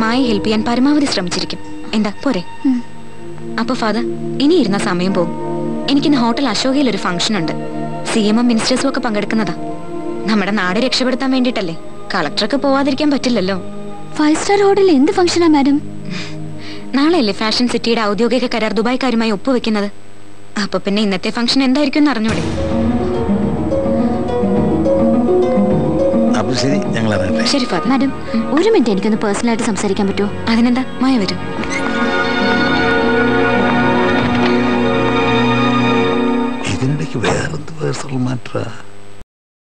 മായ help ചെയ്യാൻ പരമാവധി ശ്രമിച്ചിരിക്കും എന്താ പോരെ അപ്പൊ ഫാദർ ഇനി ഇരുന്ന സമയം പോകും എനിക്കിന്ന് ഹോട്ടൽ അശോകയിൽ ഒരു ഫംഗ്ഷൻ ഉണ്ട് സി എമ്മും മിനിസ്റ്റേഴ്സും ഒക്കെ പങ്കെടുക്കുന്നതാ നമ്മുടെ നാട് രക്ഷപ്പെടുത്താൻ വേണ്ടിട്ടല്ലേ കളക്ടർക്ക് പോവാതിരിക്കാൻ പറ്റില്ലല്ലോ ഫൈവ് സ്റ്റാർ ഹോട്ടലിൽ എന്ത് ഫംഗ്ഷനാ മാഡം നാളെയല്ലേ ഫാഷൻ സിറ്റിയുടെ ഔദ്യോഗിക കരാർ ദുബായ്ക്കാരുമായി ഒപ്പുവെക്കുന്നത് അപ്പൊ പിന്നെ ഇന്നത്തെ ഫംഗ്ഷൻ എന്തായിരിക്കും എന്ന് അറിഞ്ഞൂടെ അപ്പൊ ശരി ഞങ്ങൾ ഇറങ്ങട്ടെ ശരി ഫാദർ മാഡം ഒരു മിനിറ്റ് എനിക്കൊന്ന് പേഴ്സണലായിട്ട് സംസാരിക്കാൻ പറ്റുമോ അതിനെന്താ മായ വരും ഇതിനിടയ്ക്ക് വേറെന്ത് പേഴ്സണൽ മാറ്ററാ